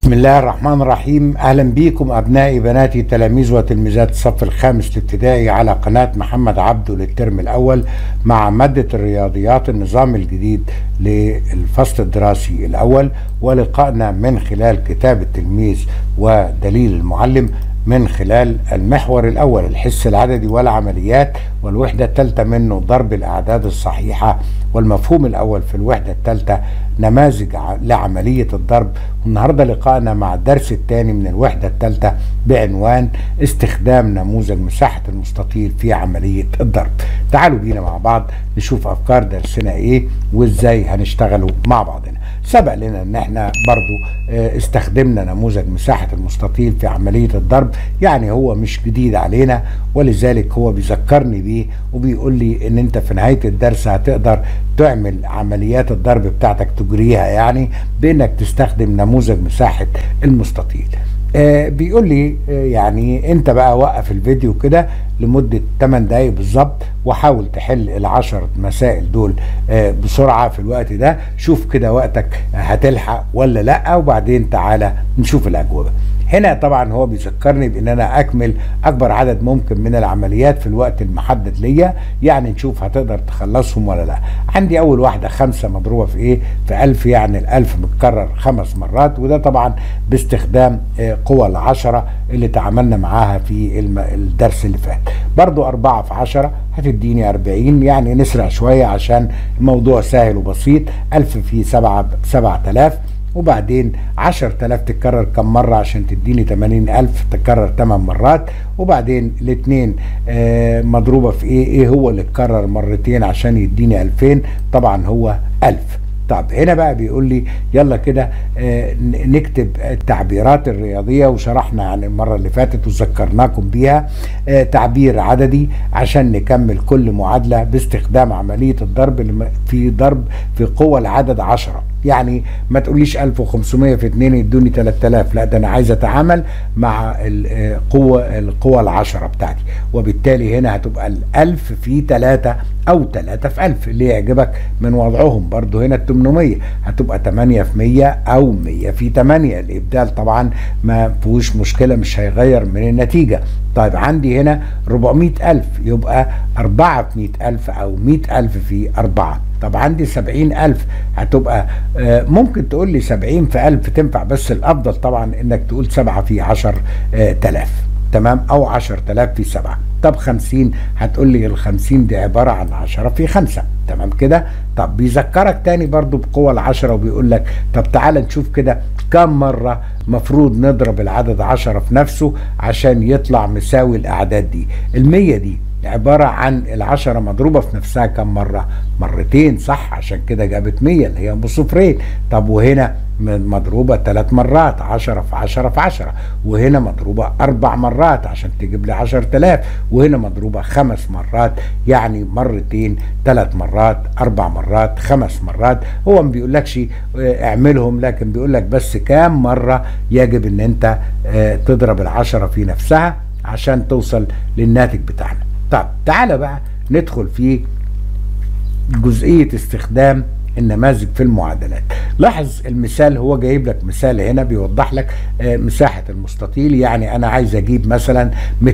بسم الله الرحمن الرحيم اهلا بيكم ابنائي بناتي تلاميذ وتلميذات الصف الخامس الابتدائي على قناه محمد عبده للترم الاول مع ماده الرياضيات النظام الجديد للفصل الدراسي الاول ولقائنا من خلال كتاب التلميذ ودليل المعلم من خلال المحور الأول الحس العددي والعمليات والوحدة الثالثة منه ضرب الأعداد الصحيحة والمفهوم الأول في الوحدة الثالثة نماذج لعملية الضرب والنهاردة لقائنا مع الدرس الثاني من الوحدة الثالثة بعنوان استخدام نموذج مساحة المستطيل في عملية الضرب تعالوا بينا مع بعض نشوف أفكار درسنا إيه وإزاي هنشتغلوا مع بعضنا سبق لنا ان احنا برضو استخدمنا نموذج مساحة المستطيل في عملية الضرب يعني هو مش جديد علينا ولذلك هو بيذكرني بيه وبيقول لي ان انت في نهاية الدرس هتقدر تعمل عمليات الضرب بتاعتك تجريها يعني بانك تستخدم نموذج مساحة المستطيل آه بيقول لي آه يعني انت بقى وقف الفيديو كده لمدة 8 دقايق بالظبط وحاول تحل العشر مسائل دول آه بسرعة في الوقت ده شوف كده وقتك هتلحق ولا لا وبعدين تعالى نشوف الأجوبة هنا طبعا هو بيذكرني بان انا اكمل اكبر عدد ممكن من العمليات في الوقت المحدد ليا يعني نشوف هتقدر تخلصهم ولا لا عندي اول واحدة خمسة مضروبة في ايه في الف يعني الالف متكرر خمس مرات وده طبعا باستخدام قوى العشرة اللي تعاملنا معاها في الدرس اللي فات برضو أربعة في عشرة هتديني أربعين يعني نسرع شوية عشان الموضوع سهل وبسيط ألف في سبعة سبعة آلاف وبعدين عشر تلاف تتكرر كم مرة عشان تديني تمانين ألف تكرر تمن مرات وبعدين الاتنين آه مضروبة في ايه ايه هو اللي اتكرر مرتين عشان يديني ألفين طبعا هو ألف طب هنا بقى بيقول لي يلا كده آه نكتب التعبيرات الرياضية وشرحنا عن المرة اللي فاتت وذكرناكم بيها آه تعبير عددي عشان نكمل كل معادلة باستخدام عملية الضرب في ضرب في قوة العدد عشرة يعني ما تقوليش 1500 في 2 يدوني 3000 لا ده انا عايز اتعامل مع القوة القوة العشرة بتاعتي وبالتالي هنا هتبقى الألف في 3 أو 3 في 1000 اللي يعجبك من وضعهم برضو هنا ال 800 هتبقى 8 في 100 أو 100 في 8 الإبدال طبعا ما فيهوش مشكلة مش هيغير من النتيجة طيب عندي هنا 400000 يبقى 4 في 100000 أو 100000 في 4 طب عندي سبعين ألف هتبقى آه ممكن تقول لي سبعين في ألف تنفع بس الأفضل طبعا إنك تقول سبعة في عشر آه تلاف تمام أو عشر تلاف في سبعة طب خمسين هتقول لي الخمسين دي عبارة عن عشرة في خمسة تمام كده طب بيذكرك تاني برضو بقوة العشرة وبيقول لك طب تعال نشوف كده كم مرة مفروض نضرب العدد عشرة في نفسه عشان يطلع مساوي الأعداد دي المية دي عبارة عن العشرة مضروبة في نفسها كم مرة مرتين صح عشان كده جابت مية اللي هي بصفرين طب وهنا مضروبة ثلاث مرات عشرة في عشرة في عشرة وهنا مضروبة أربع مرات عشان تجيب لي عشر تلاف وهنا مضروبة خمس مرات يعني مرتين ثلاث مرات أربع مرات خمس مرات هو ما بيقولكش اعملهم لكن بيقولك بس كام مرة يجب ان انت تضرب العشرة في نفسها عشان توصل للناتج بتاعنا طب تعالى بقى ندخل في جزئية استخدام النماذج في المعادلات لاحظ المثال هو جايب لك مثال هنا بيوضح لك مساحة المستطيل يعني أنا عايز أجيب مثلا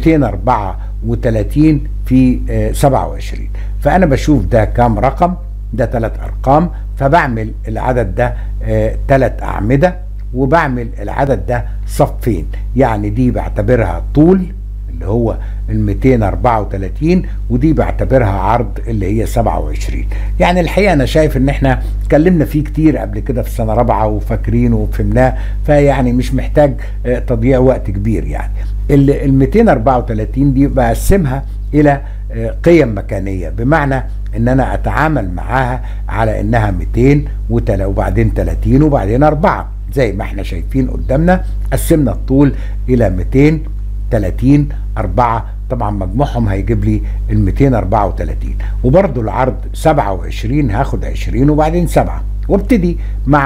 234 في 27 فأنا بشوف ده كام رقم ده ثلاث أرقام فبعمل العدد ده ثلاث أعمدة وبعمل العدد ده صفين يعني دي بعتبرها طول اللي هو ال 234 ودي بعتبرها عرض اللي هي 27 يعني الحقيقه انا شايف ان احنا اتكلمنا فيه كتير قبل كده في سنه رابعه وفاكرينه وفهمناه فيعني مش محتاج تضييع وقت كبير يعني ال 234 دي بقسمها الى قيم مكانيه بمعنى ان انا اتعامل معاها على انها 200 وبعدين 30 وبعدين 4 زي ما احنا شايفين قدامنا قسمنا الطول الى 200 30 4 طبعا مجموعهم هيجيب لي ال 234 وبرده العرض 27 هاخد 20 وبعدين 7 وابتدي مع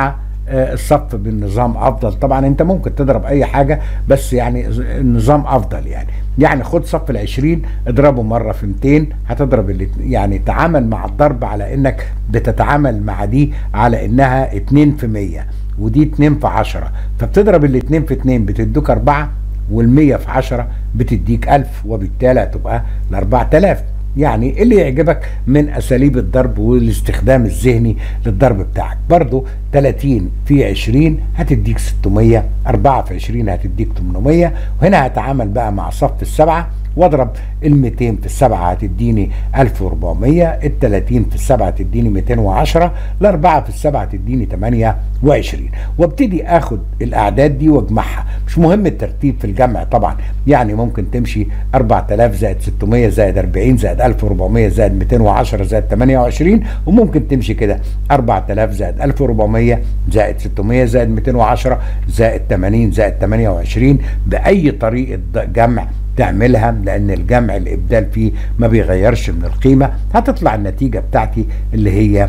آه، الصف بالنظام افضل طبعا انت ممكن تضرب اي حاجه بس يعني النظام افضل يعني يعني خد صف ال20 اضربه مره في 200 هتضرب اللي يعني تعامل مع الضرب على انك بتتعامل مع دي على انها 2 في 100 ودي 2 في 10 فبتضرب الاتنين في 2 بتدوك 4 وال100 في 10 بتديك 1000 وبالتالي هتبقى ال 4000 يعني اللي يعجبك من اساليب الضرب والاستخدام الذهني للضرب بتاعك برضو 30 في 20 هتديك 600 4 في 20 هتديك 800 وهنا هتعامل بقى مع صف السبعه واضرب ال 200 في السبعه هتديني 1400 ال 30 في السبعه تديني 210 الاربعه في السبعه تديني 28 وابتدي اخد الاعداد دي واجمعها مش مهم الترتيب في الجمع طبعا يعني ممكن تمشي 4000 زائد 600 زائد 40 زائد 1400 زائد 210 زائد 28 وممكن تمشي كده 4000 زائد 1400 زائد 600 زائد 210 زائد 80 زائد 28 باي طريقه جمع تعملها لان الجمع الابدال فيه ما بيغيرش من القيمه هتطلع النتيجه بتاعتي اللي هي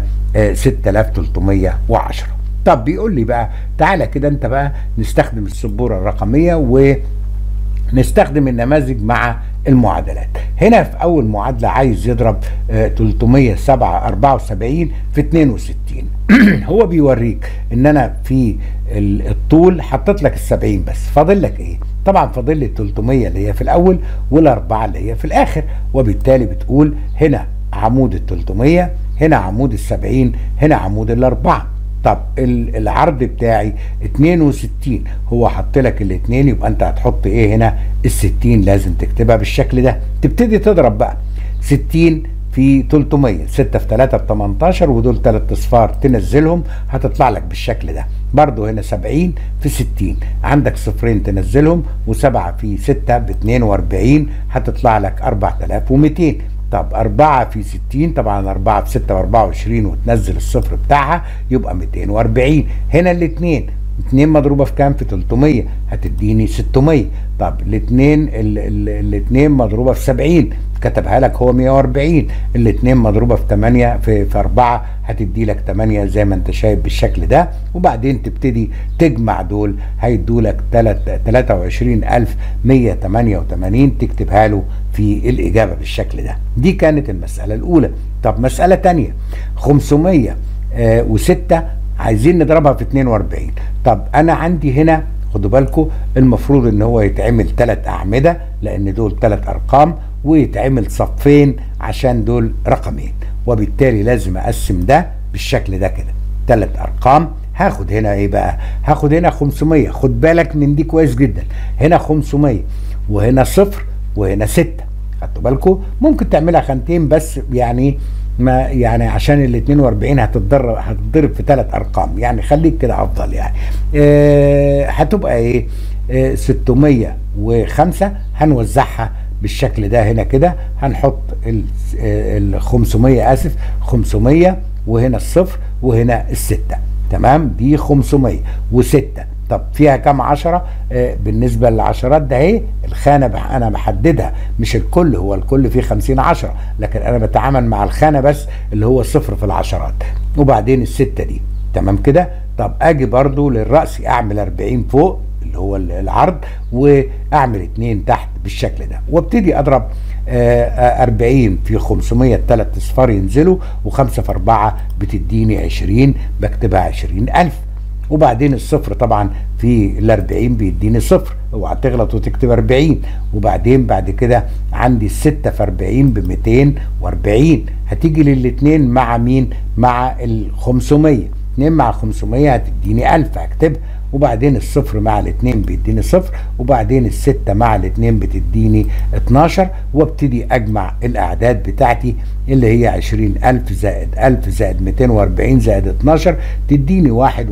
6310 طب بيقول لي بقى تعالى كده انت بقى نستخدم السبوره الرقميه ونستخدم النماذج مع المعادلات هنا في اول معادله عايز يضرب 374 في 62 هو بيوريك ان انا في الطول حطيت لك ال 70 بس فاضل لك ايه طبعا فاضل لي 300 اللي هي في الاول والاربعه اللي هي في الاخر وبالتالي بتقول هنا عمود ال 300 هنا عمود ال 70 هنا عمود الاربعه طب العرض بتاعي 62 هو حط لك الاثنين يبقى انت هتحط ايه هنا ال 60 لازم تكتبها بالشكل ده تبتدي تضرب بقى 60 في 300 6 في 3 ب 18 ودول ثلاث اصفار تنزلهم هتطلع لك بالشكل ده برضو هنا 70 في 60 عندك صفرين تنزلهم و7 في 6 ب 42 هتطلع لك 4200 طب 4 في 60 طبعا 4 في 6 ب 24 وتنزل الصفر بتاعها يبقى 240 هنا الاثنين 2 مضروبه في كام في 300 هتديني 600 طب الاثنين الاثنين مضروبه في 70 كتبها لك هو 140 الاثنين مضروبه في 8 في, في 4 هتدي لك 8 زي ما انت شايف بالشكل ده وبعدين تبتدي تجمع دول هيدوا لك 23188 تكتبها له في الاجابه بالشكل ده دي كانت المساله الاولى طب مساله ثانيه 506 عايزين نضربها في 42 طب انا عندي هنا خدوا بالكم المفروض ان هو يتعمل ثلاث اعمده لان دول ثلاث ارقام ويتعمل صفين عشان دول رقمين وبالتالي لازم اقسم ده بالشكل ده كده ثلاث ارقام هاخد هنا ايه بقى هاخد هنا 500 خد بالك من دي كويس جدا هنا 500 وهنا صفر وهنا 6 خدتوا بالكم ممكن تعملها خانتين بس يعني ما يعني عشان ال 42 هتتضرب هتتضرب في ثلاث ارقام يعني خليك كده افضل يعني آه هتبقى ايه آه 605 هنوزعها بالشكل ده هنا كده هنحط ال 500 اسف 500 وهنا الصفر وهنا الستة تمام دي 500 وستة طب فيها كام عشرة آه بالنسبة للعشرات ده اهي الخانة انا بحددها مش الكل هو الكل فيه 50 عشرة لكن انا بتعامل مع الخانة بس اللي هو صفر في العشرات وبعدين الستة دي تمام كده طب اجي برضو للرأس اعمل 40 فوق اللي هو العرض واعمل اتنين تحت بالشكل ده وابتدي اضرب آه 40 في 500 الثلاث اصفار ينزلوا وخمسة في أربعة بتديني 20 بكتبها 20000 وبعدين الصفر طبعا في ال 40 بيديني صفر اوعى تغلط وتكتب 40 وبعدين بعد كده عندي الستة في 40 ب 240 هتيجي للاثنين مع مين؟ مع ال 500 2 مع 500 هتديني 1000 هكتبها وبعدين الصفر مع الاثنين بيديني صفر وبعدين الستة مع الاثنين بتديني 12 وابتدي اجمع الاعداد بتاعتي اللي هي 20000 زائد 1000 زائد 240 زائد 12 تديني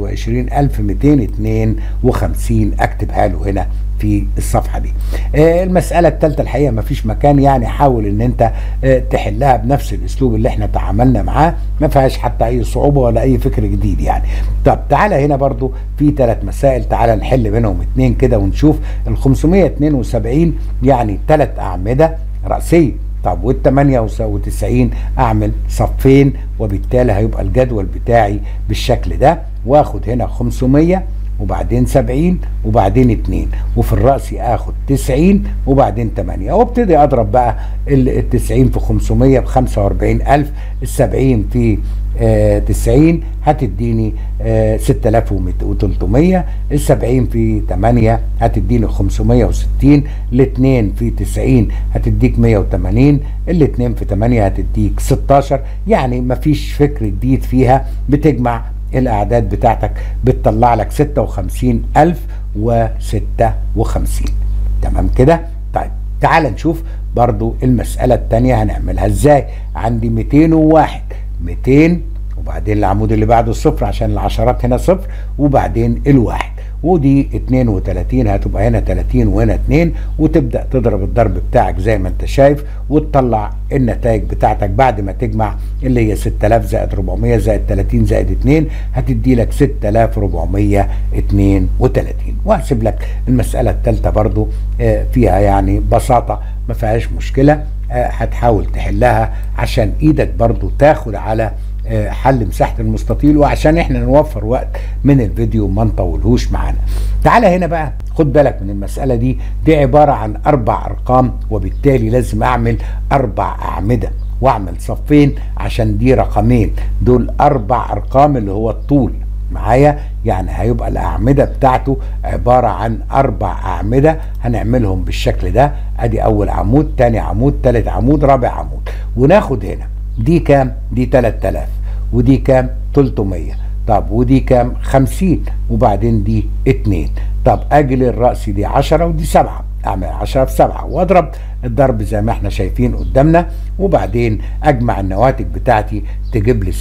21252 اكتبها له هنا في الصفحه دي آه المساله الثالثه الحقيقه ما فيش مكان يعني حاول ان انت آه تحلها بنفس الاسلوب اللي احنا تعاملنا معاه ما فيهاش حتى اي صعوبه ولا اي فكر جديد يعني طب تعالى هنا برضو في ثلاث مسائل تعالى نحل بينهم اتنين كده ونشوف ال 572 يعني ثلاث اعمده راسيه طب وال 98 اعمل صفين وبالتالي هيبقى الجدول بتاعي بالشكل ده واخد هنا 500 وبعدين 70 وبعدين 2 وفي الرأس اخد 90 وبعدين 8 وابتدي اضرب بقى ال 90 في 500 ب 45000 ال 70 في آه 90 هتديني آه 6300 ال 70 في 8 هتديني 560 ال 2 في 90 هتديك 180 ال 2 في 8 هتديك 16 يعني مفيش فكر جديد فيها بتجمع الاعداد بتاعتك بتطلع لك 56056 تمام كده طيب تعال نشوف برضو المسألة التانية هنعملها ازاي عندي 201 200 وبعدين العمود اللي بعده الصفر عشان العشرات هنا صفر وبعدين الواحد ودي 32 هتبقى هنا 30 وهنا 2 وتبدا تضرب الضرب بتاعك زي ما انت شايف وتطلع النتائج بتاعتك بعد ما تجمع اللي هي 6000 زائد 400 زائد 30 زائد 2 هتدي لك 6432 وهسيب لك المساله الثالثه برضو فيها يعني بساطه ما فيهاش مشكله هتحاول تحلها عشان ايدك برضو تاخد على حل مساحه المستطيل وعشان احنا نوفر وقت من الفيديو ما نطولهوش معانا تعالى هنا بقى خد بالك من المساله دي دي عباره عن اربع ارقام وبالتالي لازم اعمل اربع اعمده واعمل صفين عشان دي رقمين دول اربع ارقام اللي هو الطول معايا يعني هيبقى الاعمده بتاعته عباره عن اربع اعمده هنعملهم بالشكل ده ادي اول عمود تاني عمود تالت عمود رابع عمود وناخد هنا دي كام دي 3000 ودي كام 300 طب ودي كام 50 وبعدين دي 2 طب اجي للراس دي 10 ودي 7 اعمل 10 في 7 واضرب الضرب زي ما احنا شايفين قدامنا وبعدين اجمع النواتج بتاعتي تجيب لي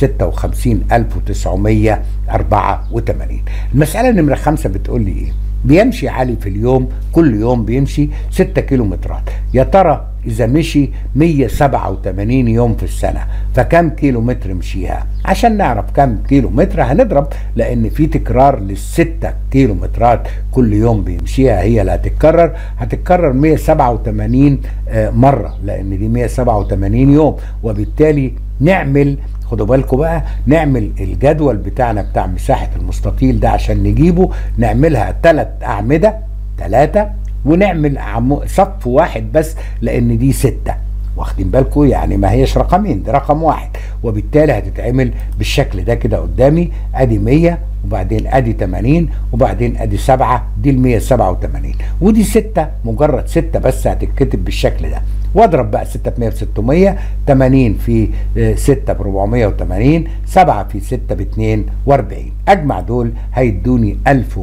56984 المساله نمره 5 بتقول لي ايه بيمشي علي في اليوم كل يوم بيمشي 6 كيلومترات يا ترى إذا مشي 187 يوم في السنة فكم كيلو متر مشيها عشان نعرف كم كيلو متر هنضرب لأن في تكرار للستة كيلو مترات كل يوم بيمشيها هي اللي هتتكرر هتتكرر 187 مرة لأن دي 187 يوم وبالتالي نعمل خدوا بالكم بقى نعمل الجدول بتاعنا بتاع مساحة المستطيل ده عشان نجيبه نعملها ثلاث أعمدة ثلاثة ونعمل صف واحد بس لان دي ستة واخدين بالكم يعني ما هيش رقمين ده رقم واحد وبالتالي هتتعمل بالشكل ده كده قدامي ادي 100 وبعدين ادي 80 وبعدين ادي 7 دي ال 187 ودي 6 مجرد 6 بس هتتكتب بالشكل ده واضرب بقى 6 في 100 ب 600 80 في 6 ب 480 7 في 6 ب 42 اجمع دول هيدوني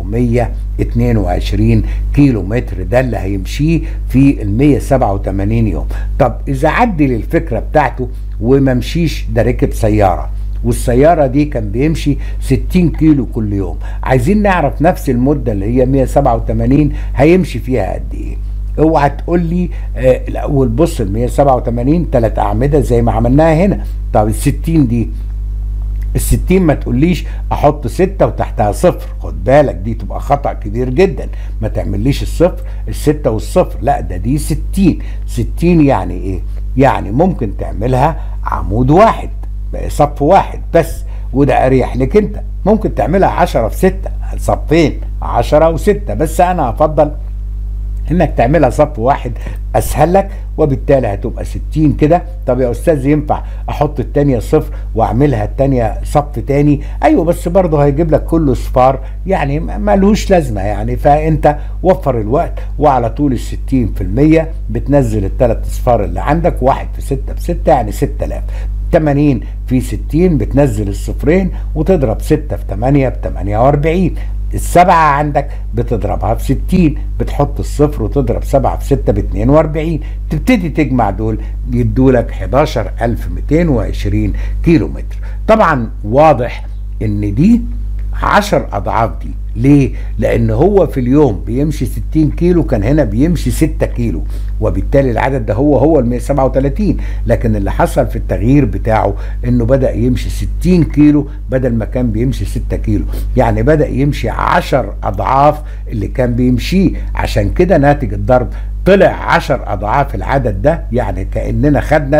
1122 كيلو متر ده اللي هيمشيه في ال 187 يوم طب اذا عدل الفكره بتاعته وما مشيش ده ركب سياره والسيارة دي كان بيمشي 60 كيلو كل يوم عايزين نعرف نفس المدة اللي هي 187 هيمشي فيها قد ايه اوعى تقول لي آه الاول بص ال 187 ثلاث اعمده زي ما عملناها هنا طب ال 60 دي ال 60 ما تقوليش احط 6 وتحتها صفر خد بالك دي تبقى خطا كبير جدا ما تعمليش الصفر الستة والصفر لا ده دي 60 60 يعني ايه يعني ممكن تعملها عمود واحد صف واحد بس وده اريح لك انت ممكن تعملها 10 في 6 صفين 10 و6 بس انا افضل انك تعملها صف واحد اسهل لك وبالتالي هتبقى 60 كده طب يا استاذ ينفع احط التانية صفر واعملها التانية صف تاني ايوه بس برضه هيجيب لك كله صفار يعني ملوش لازمة يعني فانت وفر الوقت وعلى طول ال 60% بتنزل الثلاث اصفار اللي عندك واحد في 6 بستة يعني 6000 80 في 60 بتنزل الصفرين وتضرب 6 في 8 ب 48 السبعة عندك بتضربها في 60 بتحط الصفر وتضرب 7 في 6 ب 42 تبتدي تجمع دول يدولك 11220 كيلو متر طبعا واضح ان دي 10 اضعاف دي ليه؟ لأن هو في اليوم بيمشي 60 كيلو كان هنا بيمشي 6 كيلو وبالتالي العدد ده هو هو ال 137 لكن اللي حصل في التغيير بتاعه إنه بدأ يمشي 60 كيلو بدل ما كان بيمشي 6 كيلو يعني بدأ يمشي 10 أضعاف اللي كان بيمشيه عشان كده ناتج الضرب طلع 10 أضعاف العدد ده يعني كأننا خدنا ده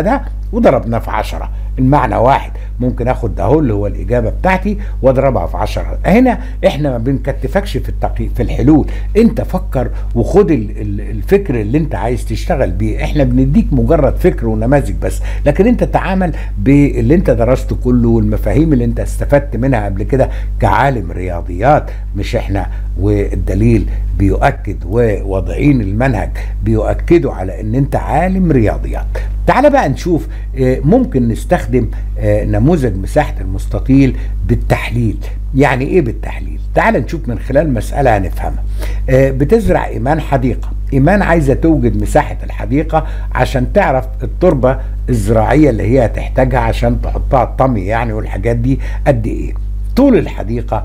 وضربناه في عشرة المعنى واحد ممكن اخد ده اللي هو الاجابه بتاعتي واضربها في 10 هنا احنا ما بنكتفكش في التقي في الحلول انت فكر وخد الفكر اللي انت عايز تشتغل بيه احنا بنديك مجرد فكر ونماذج بس لكن انت تعامل باللي انت درسته كله والمفاهيم اللي انت استفدت منها قبل كده كعالم رياضيات مش احنا والدليل بيؤكد ووضعين المنهج بيؤكدوا على ان انت عالم رياضيات تعال بقى نشوف ممكن نستخدم نموذج مساحة المستطيل بالتحليل يعني ايه بالتحليل تعال نشوف من خلال مسألة هنفهمها بتزرع ايمان حديقة ايمان عايزة توجد مساحة الحديقة عشان تعرف التربة الزراعية اللي هي هتحتاجها عشان تحطها الطمي يعني والحاجات دي قد ايه طول الحديقة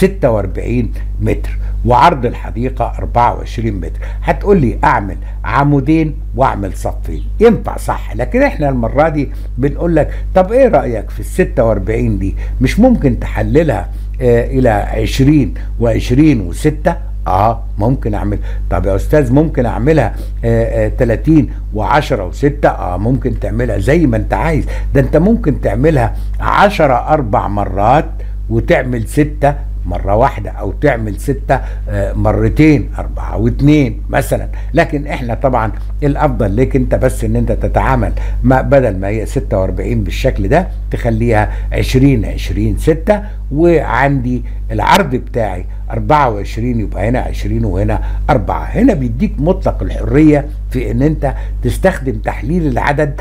46 متر وعرض الحديقة 24 متر هتقول لي اعمل عمودين واعمل صفين ينفع صح لكن احنا المرة دي بنقول لك طب ايه رأيك في ال 46 دي مش ممكن تحللها آه الى 20 و20 و6 اه ممكن اعمل طب يا استاذ ممكن اعملها آه آه 30 و10 و6 اه ممكن تعملها زي ما انت عايز ده انت ممكن تعملها 10 اربع مرات وتعمل ستة مرة واحدة أو تعمل ستة مرتين أربعة واثنين مثلا لكن إحنا طبعا الأفضل لك أنت بس إن أنت تتعامل ما بدل ما هي 46 بالشكل ده تخليها 20 20 6 وعندي العرض بتاعي 24 يبقى هنا 20 وهنا 4 هنا بيديك مطلق الحرية في ان انت تستخدم تحليل العدد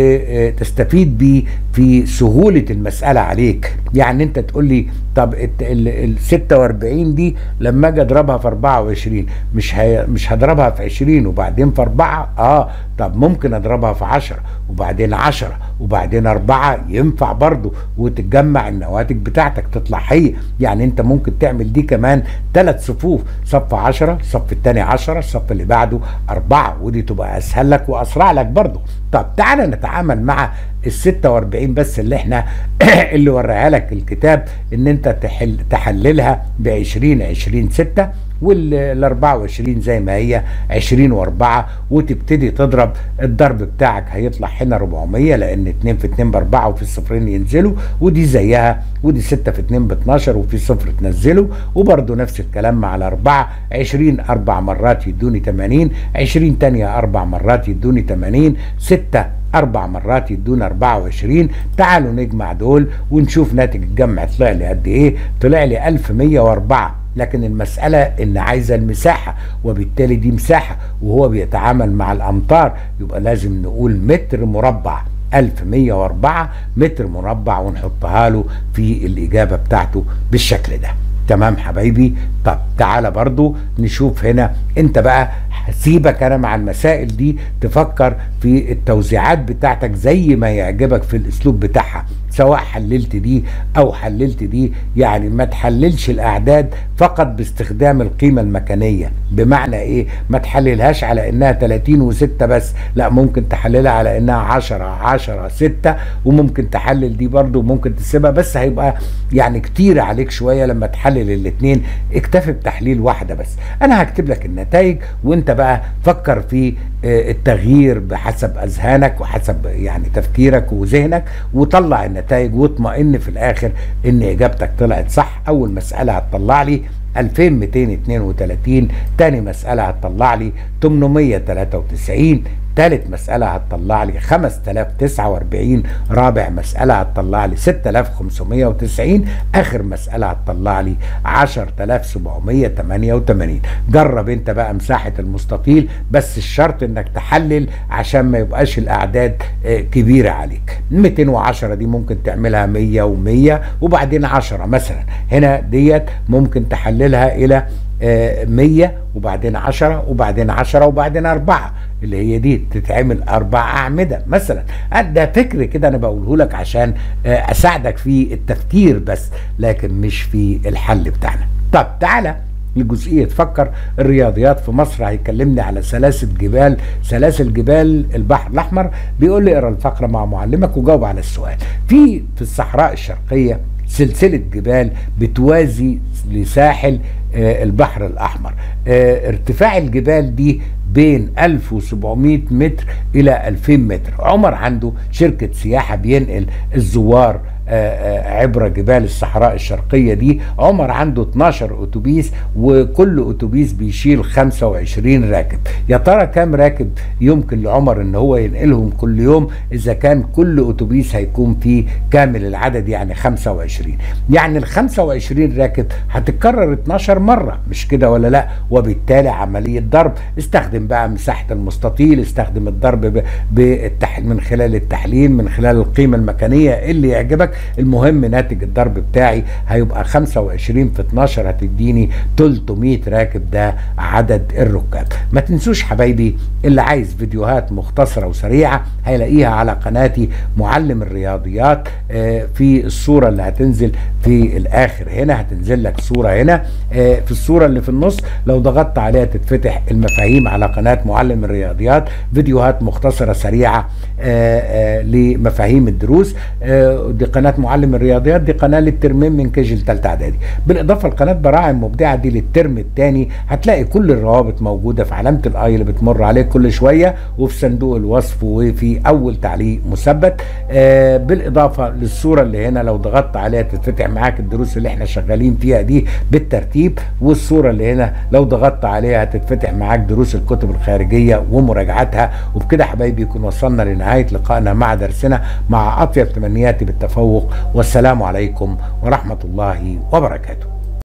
وتستفيد بيه في سهولة المسألة عليك يعني انت تقول لي طب ال 46 دي لما اجي اضربها في 24 مش هي مش هضربها في 20 وبعدين في 4 اه طب ممكن اضربها في 10 وبعدين 10 وبعدين 4 ينفع برضو وتتجمع النواتج بتاعتك تطلع هي يعني انت ممكن تعمل دي كمان ثلاث صفوف صف 10 الصف الثاني 10 الصف اللي بعده 4 ودي تبقى اسهل لك واسرع لك برضو طب تعالى نتعامل مع ال 46 بس اللي احنا اللي وريها لك الكتاب ان انت تحل تحللها ب 20 20 6 وال 24 زي ما هي 20 و4 وتبتدي تضرب الضرب بتاعك هيطلع هنا 400 لان 2 في 2 ب 4 وفي الصفرين ينزلوا ودي زيها ودي 6 في 2 ب 12 وفي صفر تنزله وبرده نفس الكلام مع الاربعه 20 اربع مرات يدوني 80 20 تانية اربع مرات يدوني 80 6 اربع مرات يدونا 24 تعالوا نجمع دول ونشوف ناتج الجمع طلع لي قد ايه طلع لي 1104 لكن المسألة إن عايزة المساحة وبالتالي دي مساحة وهو بيتعامل مع الأمطار يبقى لازم نقول متر مربع 1104 متر مربع ونحطها له في الإجابة بتاعته بالشكل ده تمام حبايبي طب تعالى برضو نشوف هنا انت بقى سيبك انا مع المسائل دي تفكر في التوزيعات بتاعتك زي ما يعجبك في الاسلوب بتاعها سواء حللت دي او حللت دي يعني ما تحللش الاعداد فقط باستخدام القيمة المكانية بمعنى ايه ما تحللهاش على انها 30 و6 بس لا ممكن تحللها على انها 10 10 6 وممكن تحلل دي برضو وممكن تسيبها بس هيبقى يعني كتير عليك شوية لما تحلل الاثنين اكتفي بتحليل واحدة بس انا هكتب لك النتائج وانت بقى فكر في التغيير بحسب اذهانك وحسب يعني تفكيرك وذهنك وطلع النتائج واطمئن في الاخر ان اجابتك طلعت صح اول مساله هتطلع لي 2232 تاني مسألة هتطلع لي 893 تالت مسألة هتطلع لي 5049 رابع مسألة هتطلع لي 6590 آخر مسألة هتطلع لي 10788 جرب انت بقى مساحة المستطيل بس الشرط انك تحلل عشان ما يبقاش الأعداد كبيرة عليك 210 دي ممكن تعملها 100 و100 وبعدين 10 مثلا هنا ديت ممكن تحللها إلى 100 وبعدين 10 وبعدين 10 وبعدين 4 اللي هي دي تتعمل اربع اعمده مثلا ده فكر كده انا بقوله لك عشان اساعدك في التفكير بس لكن مش في الحل بتاعنا طب تعالى لجزئية فكر الرياضيات في مصر هيكلمني على سلاسل جبال سلاسل جبال البحر الأحمر بيقول لي اقرا الفقرة مع معلمك وجاوب على السؤال في في الصحراء الشرقية سلسلة جبال بتوازي لساحل البحر الأحمر ارتفاع الجبال دي بين 1700 متر الى 2000 متر عمر عنده شركة سياحة بينقل الزوار عبر جبال الصحراء الشرقية دي عمر عنده 12 أتوبيس وكل أتوبيس بيشيل 25 راكب يا ترى كام راكب يمكن لعمر ان هو ينقلهم كل يوم اذا كان كل أتوبيس هيكون فيه كامل العدد يعني 25 يعني ال 25 راكب هتتكرر 12 مرة مش كده ولا لا وبالتالي عملية ضرب استخدم بقى مساحة المستطيل استخدم الضرب بالتح... من خلال التحليل من خلال القيمة المكانية اللي يعجبك المهم ناتج الضرب بتاعي هيبقى 25 في 12 هتديني 300 راكب ده عدد الركاب ما تنسوش حبايبي اللي عايز فيديوهات مختصرة وسريعة هيلاقيها على قناتي معلم الرياضيات في الصورة اللي هتنزل في الآخر هنا هتنزل لك صورة هنا في الصورة اللي في النص لو ضغطت عليها تتفتح المفاهيم على قناة معلم الرياضيات فيديوهات مختصرة سريعة لمفاهيم الدروس دي قناة معلم الرياضيات دي قناة للترمين من كيجي لتالتة اعدادي بالاضافة لقناة براعم مبدعة دي للترم الثاني هتلاقي كل الروابط موجودة في علامة الاي اللي بتمر عليك كل شوية وفي صندوق الوصف وفي اول تعليق مثبت آه بالاضافة للصورة اللي هنا لو ضغطت عليها تتفتح معاك الدروس اللي احنا شغالين فيها دي بالترتيب والصورة اللي هنا لو ضغطت عليها هتتفتح معاك دروس الكتب الخارجية ومراجعتها وبكده حبايبي يكون وصلنا لنهاية لقائنا مع درسنا مع اطيب تمنياتي بالتفوق والسلام عليكم ورحمة الله وبركاته